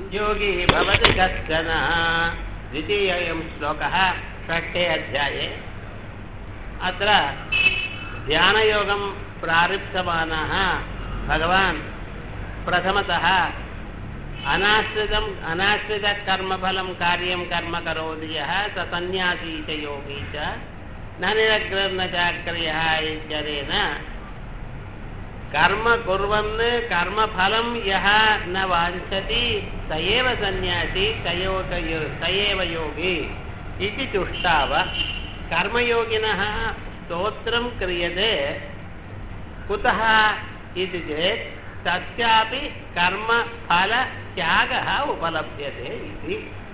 योगी भवति कश्चन द्वितीयं श्लोकः षष्ठे अध्याये अत्र ध्यानयोगं प्रारप्स्यमानः भगवान् प्रथमतः अनाश्रितम् अनाश्रितकर्मफलं कार्यं कर्म करोति यः स सन्न्यासी च योगी च न निरग्रन्न चाक्रियः इत्यनेन कर्म कुर्वन् कर्मफलं यः न वाञ्छति स एव सन्न्यासी तयोत स एव योगी इति तुष्टाव कर्मयोगिनः स्तोत्रं क्रियते कुतः इति चेत् तस्यापि कर्मफलत्यागः उपलभ्यते इति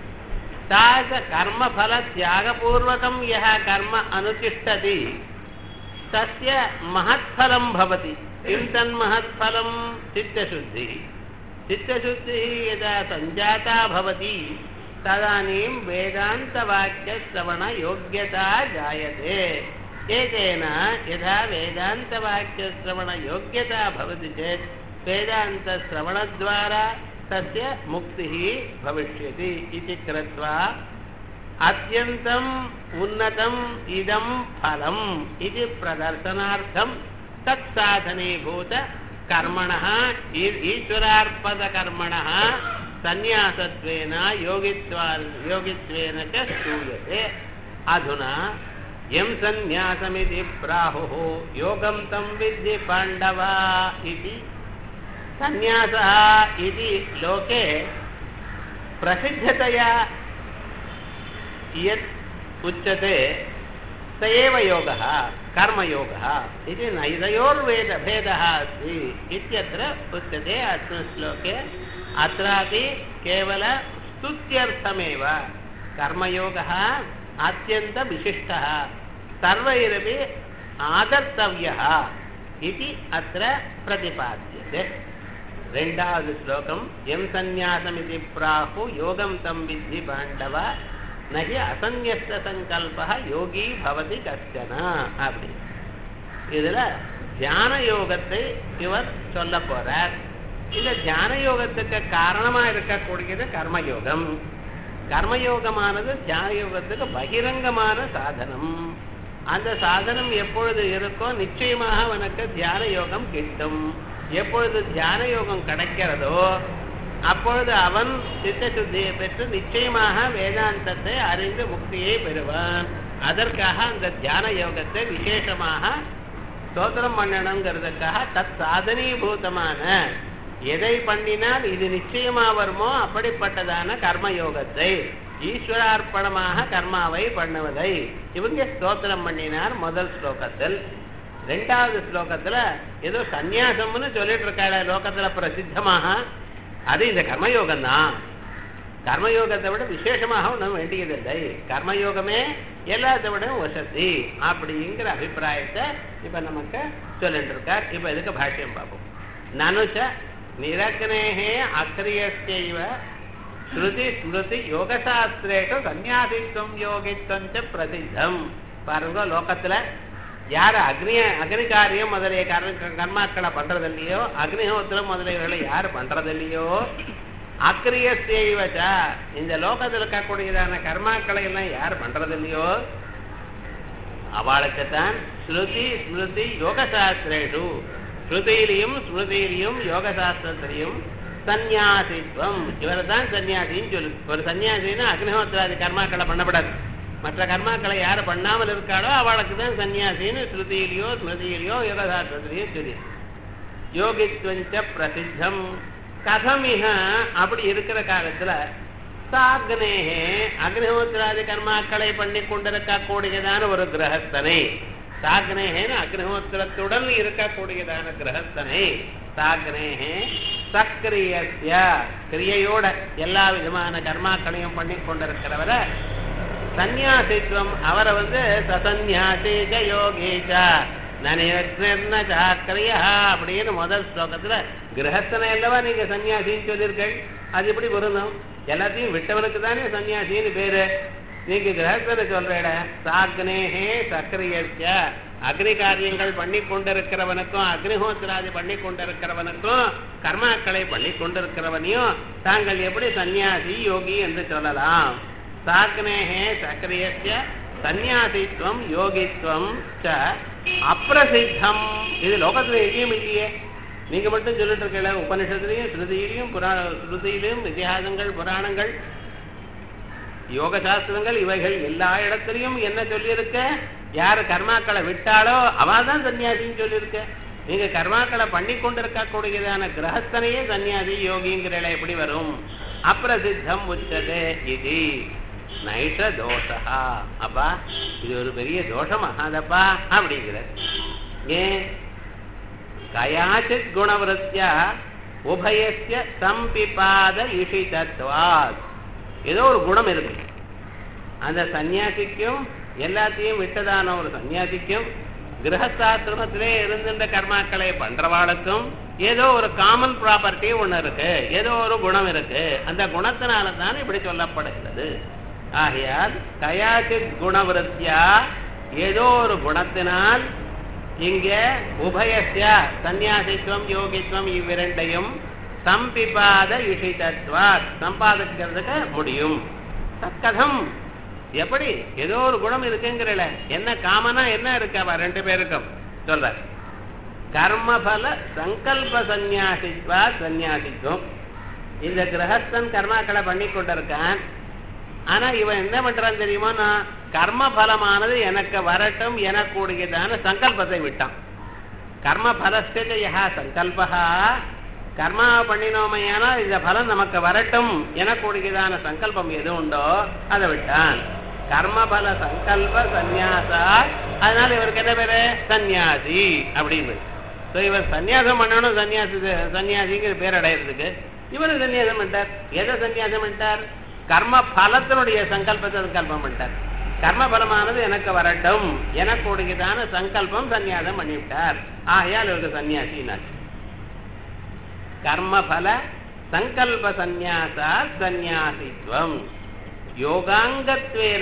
तादृशकर्मफलत्यागपूर्वकं यः कर्म अनुतिष्ठति तस्य महत्फलं भवति किं तन्महत्फलं चित्तशुद्धिः चित्तशुद्धिः यदा सञ्जाता भवति तदानीं वेदान्तवाक्यश्रवणयोग्यता जायते एतेन यदा वेदान्तवाक्यश्रवणयोग्यता भवति चेत् वेदान्तश्रवणद्वारा तस्य मुक्तिः भविष्यति इति कृत्वा अत्यन्तम् उन्नतम् इदं फलम् इति प्रदर्शनार्थं तत्साधनीभूतकर्मणः ईश्वरार्पदकर्मणः सन्न्यासत्वेन योगित्वा योगित्वेन च स्तूयते अधुना यं सन्न्यासमिति प्राहुः योगं तं विद्धि पाण्डव इति सन्न्यासः इति लोके प्रसिद्धतया यत् उच्यते स एव योगः कर्मयोगः इति नैतयोर्वेदभेदः अस्ति इत्यत्र उच्यते अस्मिन् श्लोके अत्रापि केवलस्तुत्यर्थमेव कर्मयोगः अत्यन्तविशिष्टः सर्वैरपि आदर्तव्यः इति अत्र प्रतिपाद्यते ரெண்டாவது ஸ்லோகம் எம் சந்நியாசம் இது பிராகு யோகம் தம் வித்தி பாண்டவ நகி அசந்நியஸ்த சங்கல்ப யோகி பவதி கஷ்டன அப்படி இதுல தியான யோகத்தை இவர் சொல்ல போறார் இந்த தியான யோகத்துக்கு காரணமா இருக்கக்கூடியது கர்மயோகம் கர்மயோகமானது தியான யோகத்துக்கு பகிரங்கமான சாதனம் அந்த சாதனம் எப்பொழுது இருக்கோ நிச்சயமாக அவனுக்கு தியான யோகம் கிட்டும் எப்பொழுது தியான யோகம் கிடைக்கிறதோ அப்பொழுது அவன் சித்த சுத்தியை பெற்று நிச்சயமாக வேதாந்தத்தை அறிந்து முக்தியை பெறுவான் அதற்காக அந்த தியான யோகத்தை விசேஷமாக ஸ்தோத்திரம் பண்ணணுங்கிறதுக்காக தத் சாதனீபூதமான எதை பண்ணினால் இது நிச்சயமா வருமோ அப்படிப்பட்டதான கர்மயோகத்தை ஈஸ்வரார்ப்பணமாக கர்மாவை பண்ணுவதை இவங்க ஸ்தோத்திரம் பண்ணினார் முதல் ஸ்லோகத்தில் ரெண்டாவது ஸ்லோகத்துல ஏதோ சந்நியாசம்னு சொல்லிட்டு இருக்காள லோகத்துல பிரசித்தமாக அது இந்த கர்மயோகம் தான் கர்மயோகத்தை விட விசேஷமாக ஒன்றும் வேண்டியதில்லை கர்மயோகமே எல்லாத்தை விட வசதி அப்படிங்கிற அபிப்பிராயத்தை இப்ப நமக்கு சொல்லிட்டு இருக்கார் இப்ப இதுக்கு பாஷ்யம் பார்ப்போம் நனுச்ச நிரக்னேகே அக்கிரியஸ்யைவ ஸ்ருதி ஸ்மிருதி யோகசாஸ்திரேஷு சந்நியாசித்துவம் யோகித்துவம் பிரசித்தம் பாருங்க லோகத்துல யார் அக்னிய அக்னி காரியம் முதலிய கர்மாக்களை பண்றதில்லையோ அக்னிஹோத்திரம் முதலியவர்களை யார் பண்றதில்லையோ அக்கிரிய சேவச்சா இந்த லோகத்தில் இருக்கக்கூடியதான கர்மாக்களை எல்லாம் யார் பண்றதில்லையோ அவளுக்குத்தான் ஸ்ருதி ஸ்மிருதி யோகசாஸ்திரேஷு ஸ்ருதியிலையும் ஸ்மிருதியிலையும் யோகசாஸ்திரத்திலையும் சந்நியாசித்வம் இவர் தான் சன்னியாசின்னு சொல்லு ஒரு சன்னியாசின்னா அக்னிஹோத்திராதி கர்மாக்களை பண்ணப்படாது மற்ற கர்மாக்களை யார் பண்ணாமல் இருக்காளோ அவளுக்கு தான் சன்னியாசின்னு ஸ்ருதியிலையோ ஸ்மிருதியிலையோ யோகசாஸ்திரத்திலையோ சொல்லி யோகித்வஞ்ச பிரசித்தம் கதமிக அப்படி இருக்கிற காலத்துல சாக்னேகே அக்னிஹோத்திராதி கர்மாக்களை பண்ணி கொண்டிருக்க கூடியதான ஒரு கிரகஸ்தனை சாக்னேகேன்னு அக்னிஹோத்திரத்துடன் இருக்கக்கூடியதான கிரகஸ்தனை சாக்னேகே சக்கிரியஸ்ய கிரியையோட எல்லா விதமான கர்மாக்களையும் பண்ணி கொண்டிருக்கிறவரை சந்நியாசித்துவம் அவரை வந்து சசன்யாசீக யோகீச்ச நனியா அப்படின்னு முதல் ஸ்லோகத்துல கிரகஸ்தனை அல்லவா நீங்க சன்னியாசின்னு சொல்லியிருக்கள் அது எப்படி பொருந்தும் எல்லாத்தையும் விட்டவனுக்கு தானே சன்னியாசின்னு பேரு நீங்க கிரகஸ்தனை சொல்றேட சாக்னேகே சக்கரியர்ச்ச அக்னி காரியங்கள் பண்ணி கொண்டிருக்கிறவனுக்கும் அக்னிஹோத்திராதி பண்ணி கொண்டிருக்கிறவனுக்கும் கர்மாக்களை பண்ணி கொண்டிருக்கிறவனையும் தாங்கள் எப்படி சந்நியாசி யோகி என்று சொல்லலாம் சாக்னேகே சக்கரியஸ்ய சந்நியாசித்துவம் யோகித்துவம் ச அப்பிரசித்தம் இது லோகத்துல எங்கேயும் இல்லையே நீங்க மட்டும் சொல்லிட்டு இருக்கல உபனிஷத்துலையும் ஸ்ருதியிலையும் புராண ஸ்ருதியிலையும் இதிகாசங்கள் புராணங்கள் யோக சாஸ்திரங்கள் இவைகள் எல்லா இடத்துலயும் என்ன சொல்லியிருக்க யாரு கர்மாக்களை விட்டாலோ அவள் தான் சன்னியாசின்னு சொல்லியிருக்க நீங்க கர்மாக்களை பண்ணி கொண்டிருக்க கூடியதான கிரகஸ்தனையே சன்னியாசி யோகிங்கிற எப்படி வரும் அப்பிரசித்தம் உச்சதே இது நைஷ தோஷா அப்பா இது ஒரு பெரிய தோஷம் ஆகாதப்பா அப்படிங்கிற ஏன் கயாச்சித் குணவருத்தியா உபயசிய சம்பிபாத இஷிதத்வாத் ஏதோ ஒரு குணம் இருக்கு அந்த சன்னியாசிக்கும் எல்லாத்தையும் விட்டதான ஒரு சன்னியாசிக்கும் கிரகஸ்தாசிரமத்திலே இருந்துட்ட கர்மாக்களை பண்றவாளுக்கும் ஏதோ ஒரு காமன் ப்ராப்பர்ட்டி ஒண்ணு இருக்கு ஏதோ ஒரு குணம் இருக்கு அந்த குணத்தினால தான் இப்படி சொல்லப்படுகிறது ஆகையால் கயாச்சித் குணவருத்தியா ஏதோ ஒரு குணத்தினால் இங்க உபயசிய சந்நியாசித்துவம் யோகித்துவம் இவ்விரண்டையும் சம்பிபாத இஷிதத்வா சம்பாதிக்கிறதுக்கு முடியும் தற்கதம் எப்படி ஏதோ ஒரு குணம் இருக்குங்கிறல என்ன காமனா என்ன இருக்கு அவ ரெண்டு பேருக்கும் சொல்ற கர்மபல சங்கல்ப சந்நியாசித்வா சந்நியாசித்துவம் இந்த கிரகஸ்தன் கர்மாக்களை பண்ணி கொண்டிருக்கான் ஆனா இவன் என்ன பண்றான் தெரியுமா நான் கர்ம பலமானது எனக்கு வரட்டும் எனக்கூடியதான சங்கல்பத்தை விட்டான் கர்ம பலஸ்திய யா சங்கல்பா கர்மா பண்ணினோமையானா இந்த பலன் நமக்கு வரட்டும் எனக்கூடியதான சங்கல்பம் எது உண்டோ அதை விட்டான் கர்மபல சங்கல்ப சந்நியாசா அதனால இவருக்கு என்ன பேரு சந்நியாசி அப்படின்னு ஸோ இவர் சந்நியாசம் பண்ணணும் சன்னியாசி சன்னியாசிங்கிற பேர் அடையிறதுக்கு இவரு சன்னியாசம் பண்ணிட்டார் எதை சன்னியாசம் பண்ணிட்டார் கர்ம பலத்தினுடைய சங்கல்பத்தை சங்கல்பம் பண்ணிட்டார் கர்ம பலமானது எனக்கு வரட்டும் எனக்கூடியதான சங்கல்பம் சந்நியாசம் பண்ணிவிட்டார் ஆகையால் இவருக்கு சன்னியாசினார் கர்மபல சங்கல்ப சந்நியாசா சந்நியாசித்வம் யோகாங்கத்வேன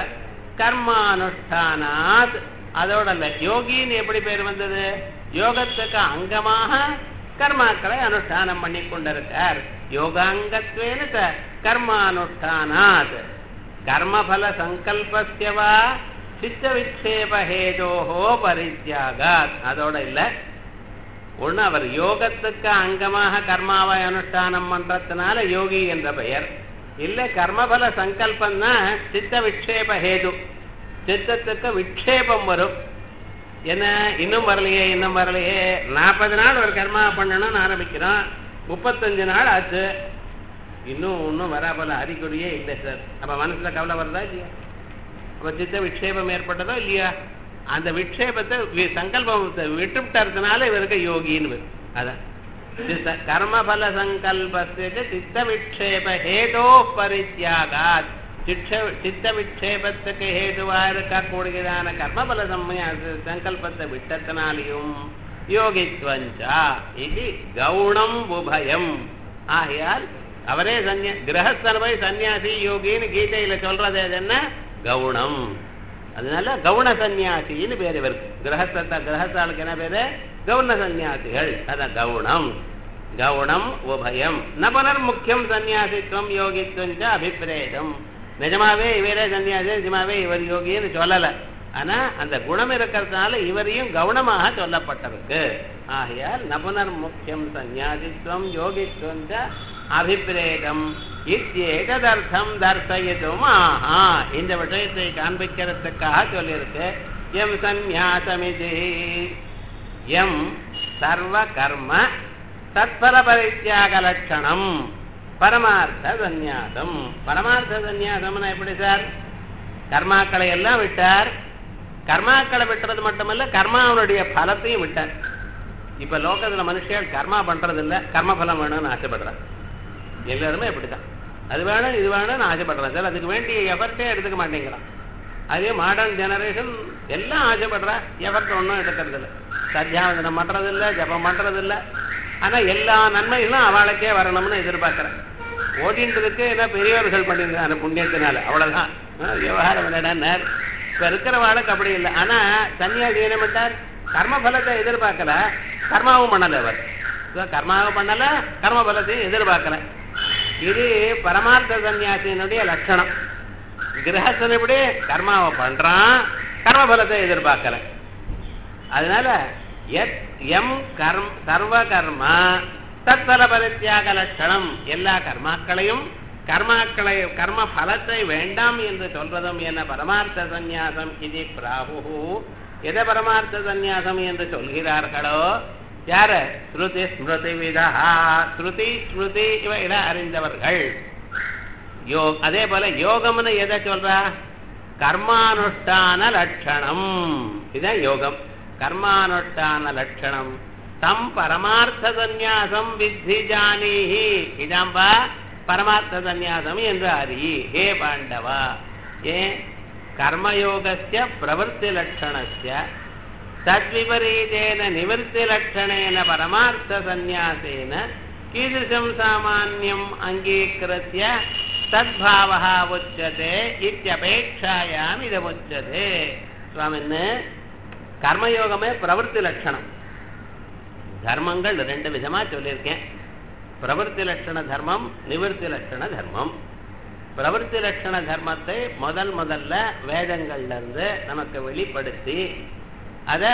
கர்மானுஷ்டானாத் அதோட இல்ல யோகின்னு எப்படி பேர் வந்தது யோகத்துக்கு அங்கமாக கர்மாக்களை அனுஷ்டானம் பண்ணி கொண்டிருக்கார் யோகாங்கத்வேன கர்மானுஷ்டானாத் கர்மபல சங்கல்பஸ்யவா சித்த விக்ஷேப ஹேதோஹோ பரித்யாகாத் அதோட இல்ல ஒண்ணு அவர் யோகத்துக்கு அங்கமாக கர்மாவை அனுஷ்டானம் பண்றதுனால யோகி என்ற பெயர் இல்ல கர்மபல சங்கல்பம்னா சித்த விக்ஷேப ஹேது சித்தத்துக்கு விக்ஷேபம் வரும் என்ன இன்னும் வரலையே இன்னும் வரலையே நாற்பது நாள் ஒரு கர்மா பண்ணணும்னு ஆரம்பிக்கிறோம் முப்பத்தஞ்சு நாள் ஆச்சு இன்னும் ஒன்றும் வராபல அறிகுறியே இல்லை சார் அப்ப மனசுல கவலை வருதா இல்லையா அப்ப சித்த விக்ஷேபம் ஏற்பட்டதோ இல்லையா அந்த விக்ஷேபத்தை வி- சங்கல்பத்தை விட்டுவிட்டதுனால இவருக்கு யோகின்னு வரும். அதான் சித்த- கர்மபல சங்கல்பஸ்ய சித்த விக்ஷேப ஹேதோ பரித்யாகாத் சிக்ஷ சித்த விக்ஷேபத்துக்கு ஹேதுவா இருக்கக்கூடியதான கர்மபல சம்மய சங்கல்பத்தை விட்டத்தினாலையும் யோகித்வஞ்சா இது கவுணம் உபயம் ஆகையால் அவரே சன்னியா கிரகஸ்தன் போய் சன்னியாசி யோகின்னு கீதையில சொல்றது எது என்ன கவுணம் அதனால கவுன சந்நியாசின்னு பேர் இவருக்கு கிரகஸ்த கிரகஸ்தாளுக்கு என்ன பேரு கவுன சந்நியாசிகள் அதான் கவுணம் கவுணம் உபயம் நபனர் முக்கியம் சந்நியாசித்துவம் யோகித்துவம் ச அபிப்பிரேதம் நிஜமாவே இவரே சன்னியாசி நிஜமாவே இவர் யோகின்னு சொல்லல ஆனா அந்த குணம் இருக்கிறதுனால இவரையும் கவனமாக சொல்லப்பட்டிருக்கு ஆகையால் நபுனர் முக்கியம் சந்நியாசித்துவம் யோகித்துவம் ச அபிப்பிரேதம் இத்தேகதர்த்தம் தர்சயிதும் ஆஹா இந்த விஷயத்தை காண்பிக்கிறதுக்காக சொல்லியிருக்கு எம் சந்நியாசமிதி எம் சர்வ கர்ம தத்பர பரித்தியாக லட்சணம் பரமார்த்த சந்நியாசம் பரமார்த்த சந்நியாசம்னா எப்படி சார் கர்மாக்களை எல்லாம் விட்டார் கர்மாக்களை விட்டுறது மட்டுமல்ல கர்மாவுடைய பலத்தையும் விட்டார் இப்ப லோகத்துல மனுஷன் கர்மா பண்றது இல்ல கர்ம பலம் வேணும்னு ஆசைப்படுறான் எல்லாருமே இப்படிதான் அது வேணும் இது வேணும்னு ஆசைப்படுறான் சார் அதுக்கு வேண்டிய எஃபர்ட்டே எடுத்துக்க மாட்டேங்கிறான் அதே மாடர்ன் ஜெனரேஷன் எல்லாம் ஆசைப்படுறா எஃபர்ட் ஒன்றும் எடுக்கிறது இல்லை சத்தியாவதனம் பண்றது இல்ல ஜபம் பண்றது இல்ல ஆனா எல்லா நன்மைகளும் அவளுக்கே வரணும்னு எதிர்பார்க்கிறேன் ஓடின்றதுக்கு என்ன பெரியவர்கள் பண்ணியிருக்காங்க புண்ணியத்தினால அவ்வளவுதான் ஆ, விவகாரம் என்னடான்னார் ஸோ இப்ப இருக்கிறவாளுக்கு அப்படி இல்லை ஆனா சன்னியாசி என்ன பண்ணார் கர்ம பலத்தை எதிர்பார்க்கல கர்மாவும் பண்ணல அவர் So, கர்மாவும் பண்ணல கர்ம பலத்தையும் எதிர்பார்க்கல இது பரமார்த்த சன்னியாசியினுடைய லட்சணம் கிரகஸ்தன் எப்படி கர்மாவை பண்றான் கர்ம பலத்தை எதிர்பார்க்கல அதனால எத் எம் கர்ம் சர்வ கர்மா தத்பல பரித்தியாக லட்சணம் எல்லா கர்மாக்களையும் கர்மாக்களை கர்ம பலத்தை வேண்டாம் என்று சொல்றதும் என்ன பரமார்த்த சந்நியாசம் இது பிராகு எதை பரமார்த்த சந்நியாசம் என்று சொல்கிறார்களோ யாரு ஸ்ருதி ஸ்மிருதி விதா ஸ்ருதி ஸ்மிருதி இவைகளை அறிந்தவர்கள் யோ அதே போல யோகம்னு எதை சொல்றா கர்மானுஷ்டான லட்சணம் இதுதான் யோகம் கர்மானுஷ்டான லட்சணம் தம் பரமார்த்த சந்நியாசம் வித்தி ஜானீஹி இதாம்பா பரமார்த்த சந்நியாசம் என்று அறி ஹே பாண்டவா ஏன் கர்மயோகஸ்ய பிரவருத்தி லட்சணஸ்ய தத்விபரீதேன நிவர்த்தி லட்சணேன பரமார்த்த சந்நியாசேன கீதృశம் சாமான்யம் அங்கீகிருத்திய தத்பாவः உச்சதே இத்தியபேட்சாயாம் இதமுச்சதே சுவாமின்னு கர்மயோகமே பிரவருத்தி லட்சணம் தர்மங்கள் ரெண்டு விதமா சொல்லியிருக்கேன் பிரவருத்தி லட்சண தர்மம் நிவர்த்தி லட்சண தர்மம் பிரவருத்தி லட்சண தர்மத்தை முதல் முதல்ல வேதங்கள்ல இருந்து நமக்கு வெளிப்படுத்தி அத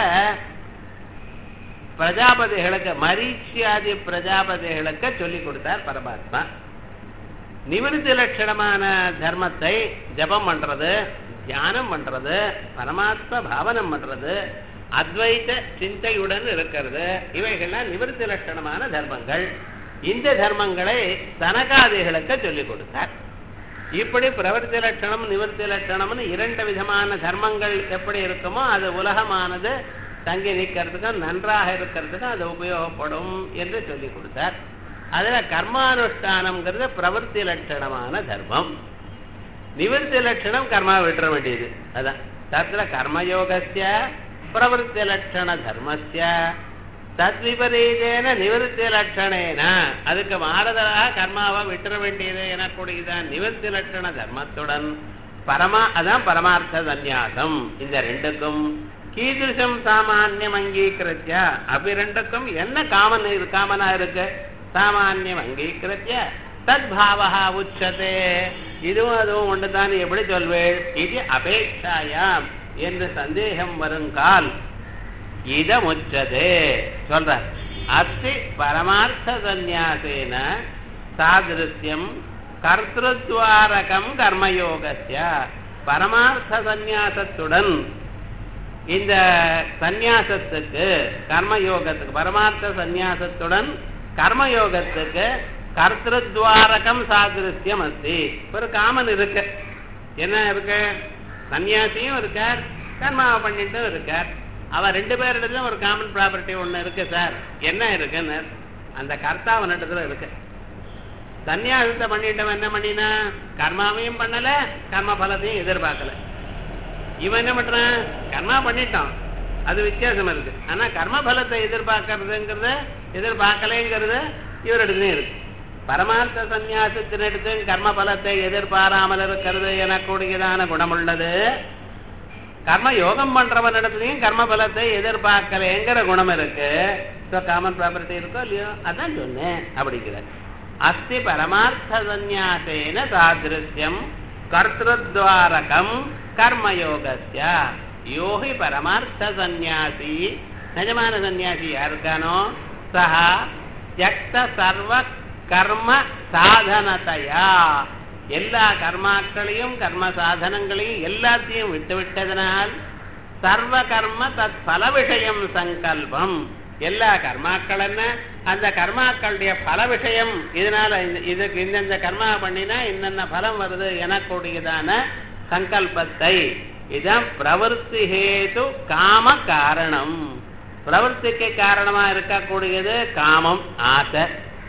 பிரஜாபதிகளுக்கு மரீட்சியாதி பிரஜாபதிகளுக்கு சொல்லிக் கொடுத்தார் பரமாத்மா நிவர்த்தி லட்சணமான தர்மத்தை ஜபம் பண்றது தியானம் பண்றது பரமாத்ம பாவனம் பண்றது அத்வைத சிந்தையுடன் இருக்கிறது இவைகள்லாம் நிவர்த்தி லட்சணமான தர்மங்கள் இந்த தர்மங்களை தனகாதிகளுக்கு சொல்லிக் கொடுத்தார் இப்படி பிரவர்த்தி லட்சணம் நிவர்த்தி லட்சணம்னு இரண்டு விதமான தர்மங்கள் எப்படி இருக்குமோ அது உலகமானது தங்கி நிற்கிறதுக்கும் நன்றாக இருக்கிறதுக்கும் அது உபயோகப்படும் என்று சொல்லிக் கொடுத்தார் அதுல கர்மானுஷ்டானம்ங்கிறது பிரவர்த்தி லட்சணமான தர்மம் நிவர்த்தி லட்சணம் கர்மா விட்டுற வேண்டியது அதான் தத்துல கர்மயோகஸ்ய பிரவருத்தி லட்சண தர்மஸ்ய தத்விபரீதேன நிவர்த்தி லட்சணேன அதுக்கு மாறுதலாக கர்மாவை விட்டுற வேண்டியது எனக்கூடியதான் நிவர்த்தி லட்சண தர்மத்துடன் பரமா அதான் பரமார்த்த சந்நியாசம் இந்த ரெண்டுக்கும் கீதுஷம் சாமானியம் அங்கீகரித்திய அப்படி ரெண்டுக்கும் என்ன காமன் காமனா இருக்கு சாமானியம் அங்கீகரித்திய தத்பாவா உச்சதே இதுவும் அதுவும் ஒன்றுதான் எப்படி சொல்வேள் இது அபேட்சாயாம் என்று சந்தேகம் வருங்கால் இதமுச்சதே சொல்ற அஸ்தி பரமார்த்த சந்நியாசேன சாதிருத்தியம் கர்த்திருத்வாரகம் கர்மயோகஸ்ய பரமார்த்த சந்நியாசத்துடன் இந்த சந்நியாசத்துக்கு கர்மயோகத்துக்கு பரமார்த்த சந்நியாசத்துடன் கர்மயோகத்துக்கு கர்த்திருத்வாரகம் சாதிருத்தியம் அஸ்தி ஒரு காமன் இருக்கு என்ன இருக்கு சன்னியாசியும் இருக்கார் கர்மாவை பண்ணிட்டும் இருக்கார் அவ ரெண்டு பேரிடத்தும் ஒரு காமன் ப்ராப்பர்ட்டி ஒண்ணு இருக்கு சார் என்ன இருக்குன்னு அந்த கர்த்தாவனிடத்துல இருக்கு சன்னியாசத்தை பண்ணிட்டவன் என்ன பண்ணினா கர்மாவையும் பண்ணல கர்ம பலத்தையும் எதிர்பார்க்கல இவன் என்ன பண்றான் கர்மா பண்ணிட்டான் அது வித்தியாசம் இருக்கு ஆனா கர்ம பலத்தை எதிர்பார்க்கறதுங்கிறது எதிர்பார்க்கலைங்கிறது இவரிடத்துலயும் இருக்கு பரமார்த்த சந்நியாசத்தினிடத்து கர்ம பலத்தை எதிர்பாராமல் இருக்கிறது எனக்கூடியதான குணமுள்ளது கர்ம யோகம் பண்றவனிடத்துலயும் கர்ம பலத்தை எதிர்பார்க்கலைங்கிற குணம் இருக்கு காமன் ப்ராப்பர்ட்டி இருக்கோ இல்லையோ அதான் சொன்னேன் அப்படிங்கிற அஸ்தி பரமார்த்த சந்நியாசேன சாதிருத்தியம் கர்த்திருத்வாரகம் கர்மயோகஸ்ய யோகி பரமார்த்த சந்நியாசி நிஜமான சந்நியாசி யாருக்கானோ சஹா தியக்த சர்வ கர்ம சாதனத்தையா எல்லா கர்மாக்களையும் கர்ம சாதனங்களையும் எல்லாத்தையும் விட்டு விட்டதனால் சர்வ கர்ம தத் பல விஷயம் சங்கல்பம் எல்லா கர்மாக்கள் என்ன அந்த கர்மாக்களுடைய பல விஷயம் இதனால இந்த- இதுக்கு இந்தந்த கர்மா பண்ணினா இன்னென்ன பலம் வருது எனக்கூடியதான சங்கல்பத்தை இதான் பிரவருத்தி ஹேது காம காரணம் பிரவருத்திக்கு காரணமா இருக்கக்கூடியது காமம் ஆசை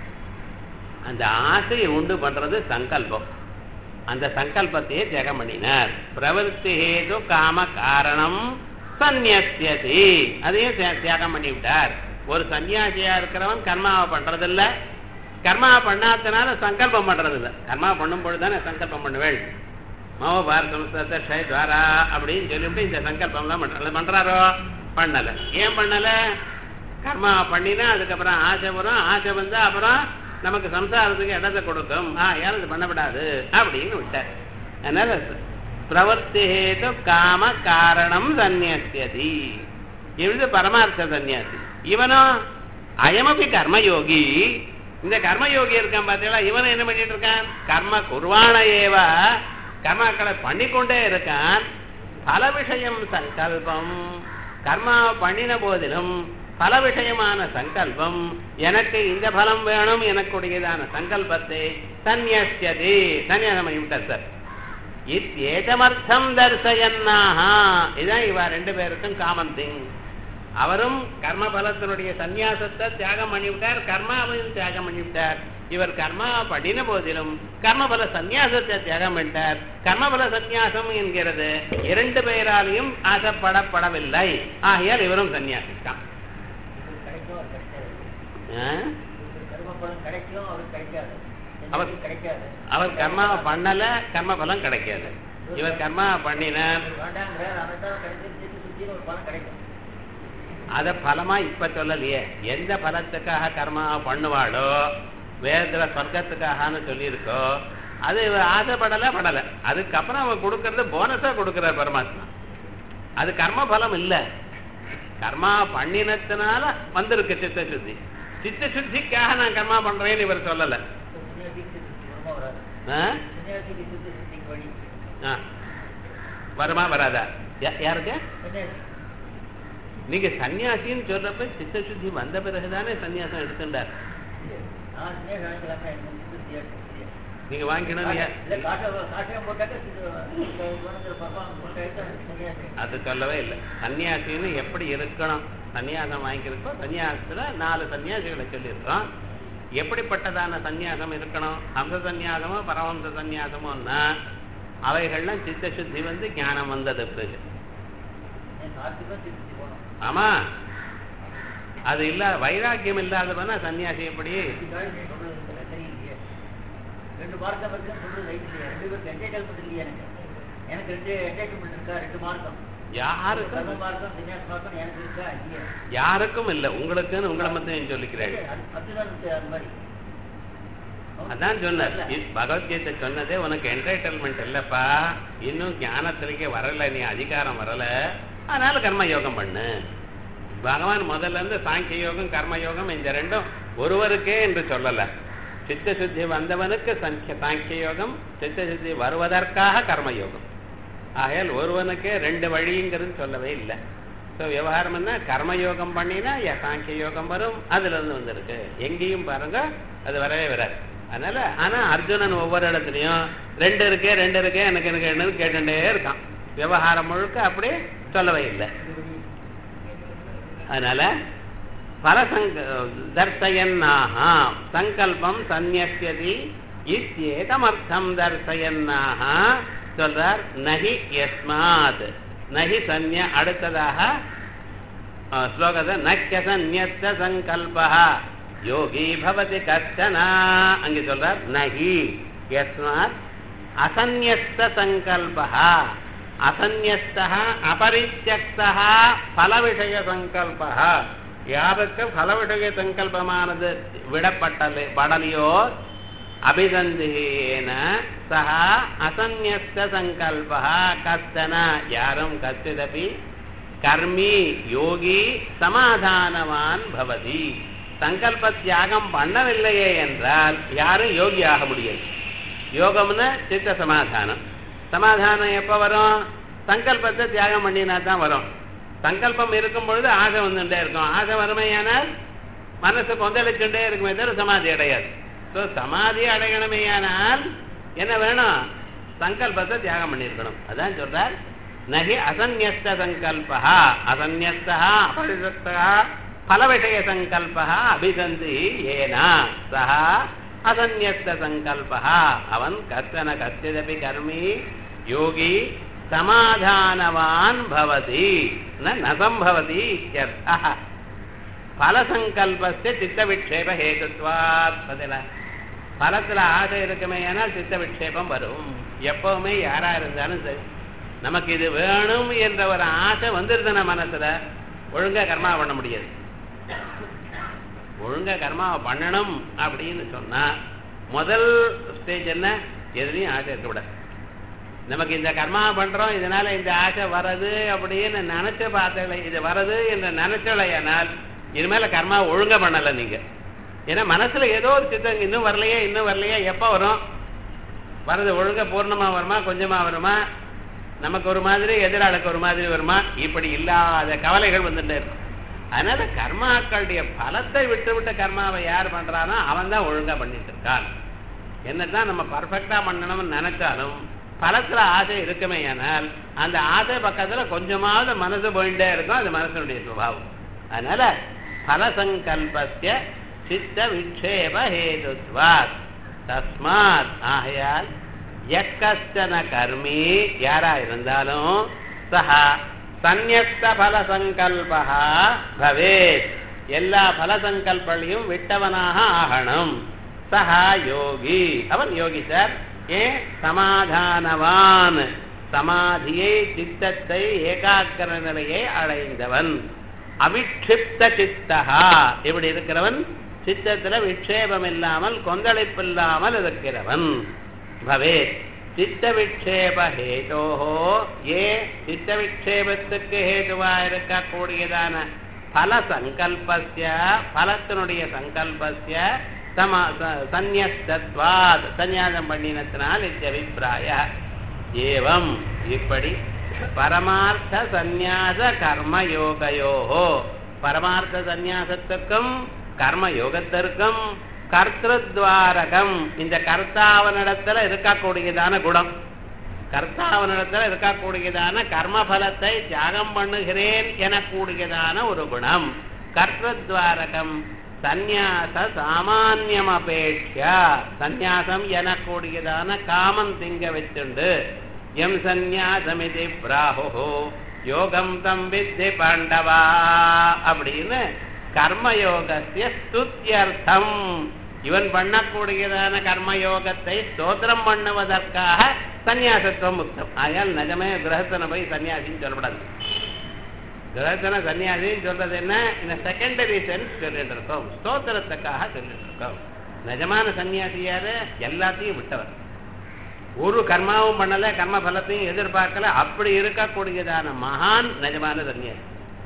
அந்த ஆசையை உண்டு பண்றது சங்கல்பம் அந்த சங்கல்பத்தையே ஜெகம் பண்ணினார் பிரவருத்தி ஹேது காம காரணம் சந்நியசியதி அதையும் தியா- தியாகம் பண்ணி விட்டார் ஒரு சன்னியாசியா இருக்கிறவன் கர்மாவை பண்றதில்ல கர்மா பண்ணாதனால சங்கல்பம் பண்றதில்ல கர்மா பண்ணும் பொழுதுதானே சங்கல்பம் பண்ணுவேன் மம பாரதம் ஷயத்வாரா அப்படின்னு சொல்லிவிட்டு இந்த சங்கல்பம்லாம் பண்ற பண்றாரோ பண்ணல ஏன் பண்ணல கர்மா பண்ணினா அதுக்கப்புறம் ஆசை வரும் ஆசை வந்தா அப்புறம் நமக்கு சம்சாரத்துக்கு இடத்தை கொடுக்கும் ஆ யாரும் இது பண்ணப்படாது அப்படின்னு விட்டார் அதனால பிரவர்த்தி ஹேது காம காரணம் சந்நியசியதி இது பரமார்த்த சந்நியாசி இவனும் அயமபி கர்மயோகி இந்த கர்மயோகி இருக்கான் பார்த்தீங்களா இவன் என்ன பண்ணிட்டு இருக்கான் கர்ம குர்வான ஏவ கர்மாக்களை பண்ணிக்கொண்டே இருக்கான் பல விஷயம் சங்கல்பம் கர்மா பண்ணின போதிலும் பல விஷயமான சங்கல்பம் எனக்கு இந்த பலம் வேணும் எனக்குடையதான சங்கல்பத்தை சந்நியசியதி சன்னியாசம் பண்ணிவிட்டார் சார் இத்தேதமர்த்தம் தர்சயன்னாக இதான் இவ ரெண்டு பேருக்கும் காமன் திங் அவரும் கர்ம பலத்தினுடைய சந்நியாசத்தை தியாகம் பண்ணிவிட்டார் கர்மாவையும் தியாகம் பண்ணிவிட்டார் இவர் கர்மா பண்ணின போதிலும் கர்மபல சந்நியாசத்தை தியாகம் பண்ணிட்டார் கர்மபல சந்நியாசம் என்கிறது இரண்டு பேராலையும் ஆசைப்படப்படவில்லை ஆகையால் இவரும் சந்நியாசித்தான் கிடைக்கும் அவர் கிடைக்காது ஆ? கர்மபலம் கிடைக்கும் அவருக்கு கிடைக்காது அவர் எனக்கு கிடைக்காது அவர் கர்மாவை பண்ணல கர்ம பலம் கிடைக்காது இவர் கர்மா பண்ணினார் அவர் வேண்டாங்கிறார் அவர்தான் கிடைச்சிருச்சு சுத்தின்னு ஒரு பலம் கிடைக்கும் அத பலமா இப்ப சொல்லலையே எந்த பலத்துக்காக கர்மா பண்ணுவாளோ வேதத்துல சொர்க்கத்துக்காகன்னு சொல்லியிருக்கோ அது இவ ஆசைப்படல படல அதுக்கப்புறம் அவன் கொடுக்கறது போனஸா கொடுக்கிறார் பரமாத்மா அது கர்ம பலம் இல்ல கர்மா பண்ணினத்தினால வந்திருக்கு சித்த சுத்தி சித்த சுத்திக்காக நான் கர்மா பண்றேன்னு இவர் சொல்லல சன்னியாசிக்கு சுத்தி வருமா வராது ஆ? சன்னியாசிக்கு சுத்தி சுத்திக்கு வழி ஆ. வருமா வராதா யா- யாருக்கு சன்னியாசி நீங்க சன்னியாசின்னு சொல்றப்ப சித்த சுத்தி வந்த பிறகுதானே சன்னியாசம் எடுத்துட்டார் நான் சன்னியாசி வாங்கிக்கலாமே எனக்கு சுத்தி ஏற்படுத்தி நீங்க வாங்கிக்கணும் நீங்க- இல்ல காட்ட காட்டியம் போட்டாக்க பர்ஃபார்மன்ஸ் போட்டாக்க சன்னியாசி அது சொல்லவே இல்லை சன்னியாசின்னு எப்படி இருக்கணும் சன்னியாசம் வாங்கிக்கிறப்போ சன்னியாசத்துல நாலு சன்னியாசிகளை சொல்லியிருக்கோம் எப்படிப்பட்டதான சன்னியாசம் இருக்கணும் அம்ச சன்னியாசமோ பரமம்ச சன்னியாசமோன்னா அவைகள்லாம் சித்த சுத்தி வந்து ஞானம் வந்தது பிறகு கார்த்திகம் சுத்தி போகணும் ஆமா அது இல்ல வைராக்கியம் இல்லாதவனா சன்னியாசி எப்படி இதுக்காக நீ சொல்றது இல்ல, சரியில்லையே ரெண்டு மார்க்கம் இருக்குன்னு சொல்றது ரைட் இல்லையா ரெண்டு பேருக்கு என்டர்டைன்மெண்ட் இல்லையா எனக்கு எனக்கு ரெண்டு என்டர்டைன்மெண்ட் இருக்கா ரெண்டு மார்க்கம் யாருக்கும் கர்ம மார்க்கம் சன்னியாச மார்க்கம் எனக்கு இருக்கா இல்லையா யாருக்கும் இல்லை உங்களுக்குன்னு உங்களை மட்டும் சொல்லிக்கிறேன் அது- அதுதான் அது அந்த மாதிரி அதான் சொன்னார் இ- பகவத்கீதை சொன்னதே உனக்கு என்டர்டைன்மெண்ட் இல்லப்பா இன்னும் ஞானத்திலேயே வரல நீ அதிகாரம் வரல அதனால கர்ம யோகம் பண்ணு பகவான் முதல்ல இருந்து சாங்கிய யோகம் கர்ம யோகம் இந்த ரெண்டும் ஒருவருக்கே என்று சொல்லல சித்த சுத்தி வந்தவனுக்கு சங்கிய சாங்கிய யோகம் சித்த சுத்தி வருவதற்காக கர்ம யோகம் ஆகையால் ஒருவனுக்கே ரெண்டு வழிங்கிறது சொல்லவே இல்லை ஸோ விவகாரம் என்ன கர்மயோகம் பண்ணினா ய- சாங்கிய யோகம் வரும் அதுல இருந்து வந்திருக்கு எங்கேயும் பாருங்க அது வரவே வராது அதனால ஆனா அர்ஜுனன் ஒவ்வொரு இடத்துலயும் ரெண்டு இருக்கே ரெண்டு இருக்கே எனக்கு எனக்கு என்னன்னு கேட்டுட்டே இருக்கான் விவகாரம் முழுக்க அப்படி சொல்லவே இல்லை அதனால பலசங்க தர்சயன்னாக சங்கல்பம் சந்நியசியதி இத்தியேதமர்த்தம் தர்சயன்னாக சொல்றார் நகி யஸ்மாத் நகி சந்நிய அடுத்ததாக அஹ், ஸ்லோகத்தை நக்கியசன்யத்த சங்கல்பா யோகி பவதி கஷ்டனா அங்கே சொல்றார் நகி யஸ்மாத் அசன்யஸ்த சங்கல்பா அசன்யஸ்தா அபரித்தியக்தா பலவிஷய சங்கல்பா யாருக்கு பலவிஷய சங்கல்பமானது விடப்பட்டது படலையோ அபிசந்தேன சக அசன்யஸ்த சங்கல்பா கஷ்டன யாரும் கச்சிதபி கர்மி யோகி சமாதானவான் பவதி சங்கல்ப தியாகம் பண்ணவில்லையே என்றால் யாரும் யோகி ஆக முடியாது யோகம்னு சித்த சமாதானம் சமாதானம் எப்போ வரும் சங்கல்பத்தை தியாகம் பண்ணினா தான் வரும் சங்கல்பம் இருக்கும் பொழுது ஆசை வந்துட்டே இருக்கும் ஆசை வறுமையானால் மனசு கொந்தளிச்சுட்டே இருக்குமே தவிர சமாதி அடையாது ஸோ சமாதி அடையணுமேயானால் என்ன வேணும் சங்கல்பத்தை தியாகம் பண்ணியிருக்கணும் அதான் சொல்றார் நகி அசன்யஸ்த சங்கல்பா அசன்யஸ்தா அபரிசக்தா பலவிஷய சங்கல்பா அபிசந்தி ஏனா சஹா அசன்யஸ்த சங்கல்பா அவன் கத்தன கத்திதபி கர்மி யோகி சமாதானவான் பவதி ந நசம்பவதி இत्यर्थः फलसङ्कल्पस्य चित्तविक्षेपहेतुत्वात् பதில பலத்துல ஆசை இருக்குமே ஆனால் சித்த விட்சேபம் வரும் எப்பவுமே யாரா இருந்தாலும் சரி நமக்கு இது வேணும் என்ற ஒரு ஆசை வந்துருதுன மனசுல ஒழுங்கா கர்மா பண்ண முடியாது ஒழுங்கா கர்மாவை பண்ணணும் அப்படின்னு சொன்னா முதல் ஸ்டேஜ் என்ன எதுலையும் ஆசை இருக்கக்கூடாது நமக்கு இந்த கர்மா பண்றோம் இதனால இந்த ஆசை வரது அப்படின்னு நினைச்ச பார்த்தல இது வரது என்று நினைச்சலையானால் இனிமேல கர்மா ஒழுங்கா பண்ணல நீங்க ஏன்னா மனசுல ஏதோ ஒரு சித்தம் இன்னும் வரலையே இன்னும் வரலையே எப்ப வரும் வரது ஒழுங்கா பூர்ணமா வருமா கொஞ்சமா வருமா நமக்கு ஒரு மாதிரி எதிராளுக்கு ஒரு மாதிரி வருமா இப்படி இல்லாத கவலைகள் வந்துட்டே இருக்கும் அதனால கர்மாக்களுடைய பலத்தை விட்டு விட்டு கர்மாவை யார் பண்றானோ அவன் தான் ஒழுங்கா பண்ணிட்டு இருக்கான் என்னதான் நம்ம பர்ஃபெக்டா பண்ணணும்னு நினைச்சாலும் பலத்துல ஆசை இருக்குமே ஆனால் அந்த ஆசை பக்கத்துல கொஞ்சமாவது மனசு போயிட்டே இருக்கும் அது மனசனுடைய சுபாவம் அதனால பலசங்கல்பஸ்ய சித்த விக்ஷேப ஹேதுத்வாத் தஸ்மாத் ஆகையால் எக்கச்சன கர்மி யாரா இருந்தாலும் சஹா சந்யஸ்த பல சங்கல்பா பவேத் எல்லா பல சங்கல்பங்களையும் விட்டவனாக ஆகணும் சஹா யோகி அவன் யோகி சார் ஏன் சமாதானவான் சமாதியை சித்தத்தை ஏகாக்கிர நிலையை அடைந்தவன் அவிக்ஷிப்த சித்தகா இப்படி இருக்கிறவன் சித்தத்துல விக்ஷேபம் இல்லாமல் கொந்தளிப்பு இல்லாமல் இருக்கிறவன் பவேத் சித்த விக்ஷேப ஹேதோஹோ ஏ சித்த விக்ஷேபத்துக்கு ஹேதுவா இருக்கக்கூடியதான பல சங்கல்பஸ்ய பலத்தினுடைய சங்கல்பஸ்ய சம சந்நியஸ்தத்வாத் சந்நியாசம் பண்ணினத்தினால் இத்தியபிப்பிராய ஏவம் இப்படி பரமார்த்த சந்நியாச கர்மயோகயோகோ பரமார்த்த சந்நியாசத்துக்கும் கர்ம யோகத்திற்கும் கர்த்தத்வாரகம் இந்த கர்த்தாவனிடத்துல இருக்கக்கூடியதான குணம் கர்த்தாவனிடத்துல இருக்கக்கூடியதான கர்மபலத்தை தியாகம் பண்ணுகிறேன் எனக்கூடியதான ஒரு குணம் கர்த்தத்வாரகம் சந்நியாச சாமான்யம் அபேட்சா சந்நியாசம் எனக்கூடியதான காமம் திங்க வச்சுண்டு எம் சந்நியாசமிதி பிராஹோ யோகம் தம் வித்தி பாண்டவா அப்படின்னு கர்மயோகத்திய ஸ்துத்தியர்த்தம் இவன் பண்ணக்கூடியதான கர்மயோகத்தை ஸ்தோத்திரம் பண்ணுவதற்காக சந்நியாசத்துவம் முக்தம் ஆயால் நிஜமே கிரகத்தனை போய் சன்னியாசின்னு சொல்லப்படாது கிரகத்தன சன்னியாசின்னு சொல்றது என்ன இந்த செகண்டரி சென்ஸ் சொல்லிட்டு இருக்கோம் ஸ்தோத்திரத்துக்காக சொல்லிட்டு இருக்கோம் நிஜமான சன்னியாசி யாரு எல்லாத்தையும் விட்டவர் ஒரு கர்மாவும் பண்ணல கர்ம பலத்தையும் எதிர்பார்க்கல அப்படி இருக்கக்கூடியதான மகான் நிஜமான சன்னியாசி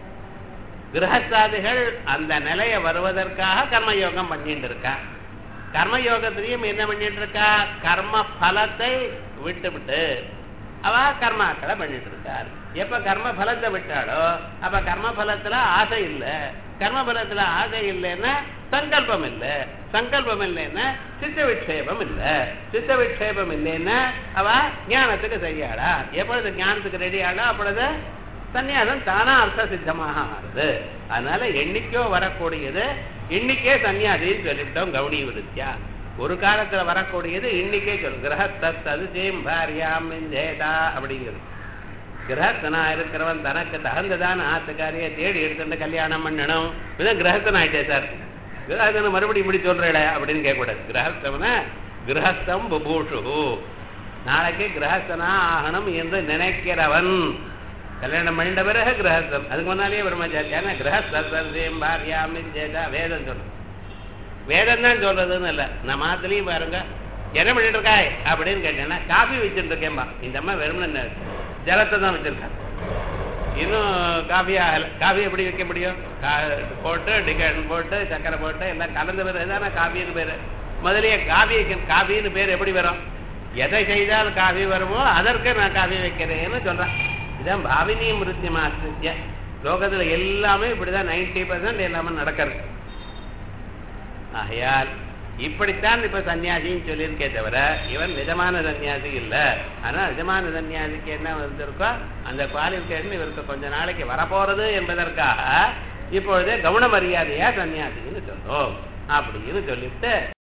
கிரகஸ்தாதிகள் அந்த நிலைய வருவதற்காக கர்மயோகம் பண்ணிட்டு இருக்கா கர்மயோகத்திலையும் என்ன பண்ணிட்டு இருக்கா கர்ம பலத்தை விட்டு விட்டு அவ கர்மாக்களை பண்ணிட்டு இருக்கார் எப்ப கர்ம பலத்தை விட்டாலோ அப்ப கர்ம பலத்துல ஆசை இல்ல கர்ம பலத்துல ஆசை இல்லைன்னா சங்கல்பம் இல்ல சங்கல்பம் இல்லைன்னா சித்த விட்சேபம் இல்ல சித்த விட்சேபம் இல்லைன்னா அவ ஞானத்துக்கு சரியாடா எப்பொழுது ஞானத்துக்கு ரெடி ஆடா அப்பொழுது சந்நியாசம் தானா அர்த்த சித்தமாக ஆறுது அதனால என்னைக்கோ வரக்கூடியது இன்னைக்கே சன்னியாசின்னு சொல்லிவிட்டோம் கௌடி விருத்தியா ஒரு காலத்துல வரக்கூடியது இன்னைக்கே சொல்லு கிரகஸ்தத் அதிசயம் பாரியாம் ஜேதா அப்படிங்கிறது கிரகஸ்தனா இருக்கிறவன் தனக்கு தகுந்ததான ஆத்துக்காரியை தேடி எடுத்துட்டு கல்யாணம் பண்ணணும் இதான் கிரகஸ்தன் ஆயிட்டே சார் கிரகஸ்தனை மறுபடியும் இப்படி சொல்றேட அப்படின்னு கேட்கக்கூடாது கிரகஸ்தவன கிரகஸ்தம் புபூஷு நாளைக்கு கிரகஸ்தனா ஆகணும் என்று நினைக்கிறவன் கல்யாணம் பண்ணிட்ட பிறகு கிரகஸ்தம் அதுக்கு முன்னாலேயே பிரம்மச்சாரி ஏன்னா கிரகஸ்தம் பாரியாம் ஜேதா வேதம் சொல்றது வேதம் தான் சொல்றதுன்னு இல்லை நம்ம மாத்துலயும் பாருங்க என்ன பண்ணிட்டு இருக்காய் அப்படின்னு கேட்டேன்னா காஃபி வச்சுட்டு இருக்கேன்பா இந்த அம்மா வெறும் ஜலத்தை தான் வச்சிருக்கா இன்னும் காஃபி ஆகல காஃபி எப்படி வைக்க முடியும் போட்டு டிகன் போட்டு சக்கரை போட்டு எல்லாம் கலந்து பேர் தானே காஃபின்னு பேரு முதலிய காஃபி காஃபின்னு பேர் எப்படி வரும் எதை செய்தால் காஃபி வருமோ அதற்கு நான் காஃபி வைக்கிறேன்னு சொல்றேன் இதான் பாவினி மிருத்தி மாஸ்திய லோகத்துல எல்லாமே இப்படிதான் நைன்டி பர்சன்ட் எல்லாமே நடக்கிறது ஆகையால் இப்படித்தான் இப்ப சன்னியாசின்னு சொல்லியிருக்கே தவிர இவன் நிஜமான சன்னியாசி இல்ல ஆனா நிஜமான சன்னியாசிக்கு என்ன வந்திருக்கோ அந்த குவாலிஃபிகேஷன் இவருக்கு கொஞ்ச நாளைக்கு வரப்போறது என்பதற்காக இப்பொழுதே கவன மரியாதையா சன்னியாசின்னு சொல்றோம் அப்படின்னு சொல்லிட்டு